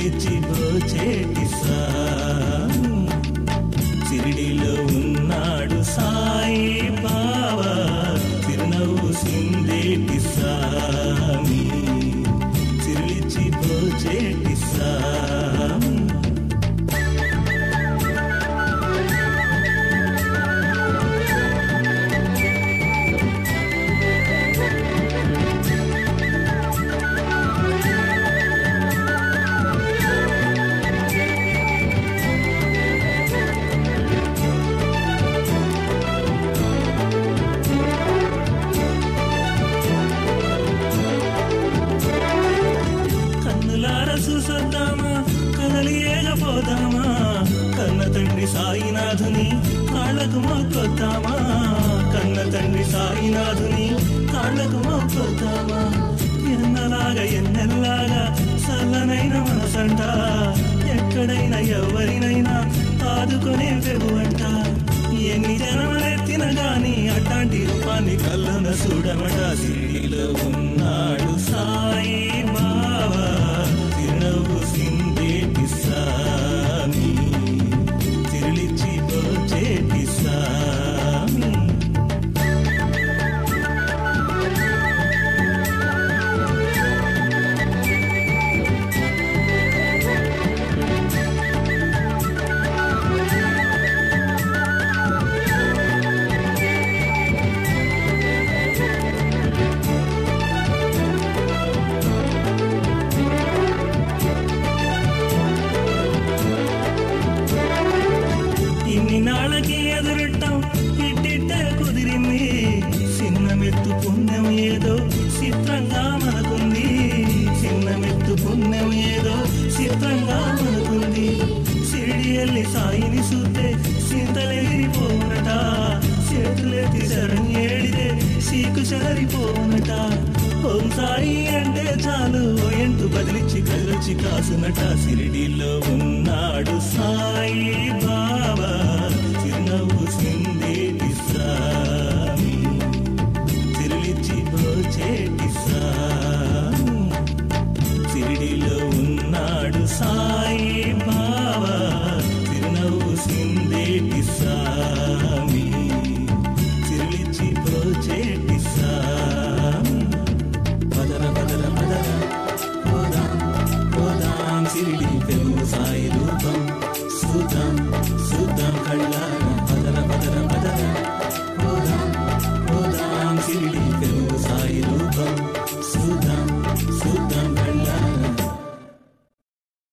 సిరిలిచ్చి భోచేటి సామి సిరిడిలో ఉన్నాడు సాయి బావా చిరునవ్వు సిందేటి సామి సిరిలిచ్చి భోచేటి సామి కన్నులార చూసొద్దామా కదలి ఏగపోదామా కన్న తండ్రి సాయినాథుని కాళ్ళకు మొక్కొద్దామా కన్న తండ్రి సాయినాథుని కాళ్ళకు మొక్కొద్దామా ఎన్నలాగా ఎన్నెల్లాగా చల్లనైన మనసంట ఎక్కడైనా ఎవరినైనా ఆదుకునే పెగువంట ఎన్ని జనములెత్తిన గాని అట్లాంటి రూపాన్ని కళ్ళన చూడమట సిరిలో ఉన్నాడు సాయి బావా చిరునవ్వు సిందేటి సామి చిరులిచ్చి పోచేటి సామి ఇన్ని నాళ్ళకి ఎదురట్టం ఇట్టిట్టే కుదిరింది చిన్న మెత్తు పుణ్యం ఏదో చిత్రంగా మనకుంది చిన్న మెత్తు పుణ్యం ఏదో చిత్రంగా మనకుంది సిరిడి వెళ్ళి సాయిని చూస్తే చింతలేరిపోనట చేతులెత్తి శరణ్ ఏడితే సీకు సరిపోనట ఓం సాయి అంటే చాలు ఓ ఎంటు బదిలిచ్చి కదిలిచ్చి కాసునట సిరిడిలో ఉన్నాడు సాయి బాబా చిరునవ్వు సిందేటి సామి చిరులిచ్చి భోచేటి సామి సిరిడిలో ఉన్నాడు సాయి బాబా చిరునవ్వు సిందేటి సామి చిరులిచ్చి భోచేటి సామి పదర పదర పదర పోదాం పోదాం సిరిడి పెరుగు సాయి రూపం సుతం సుతం కళ్ళ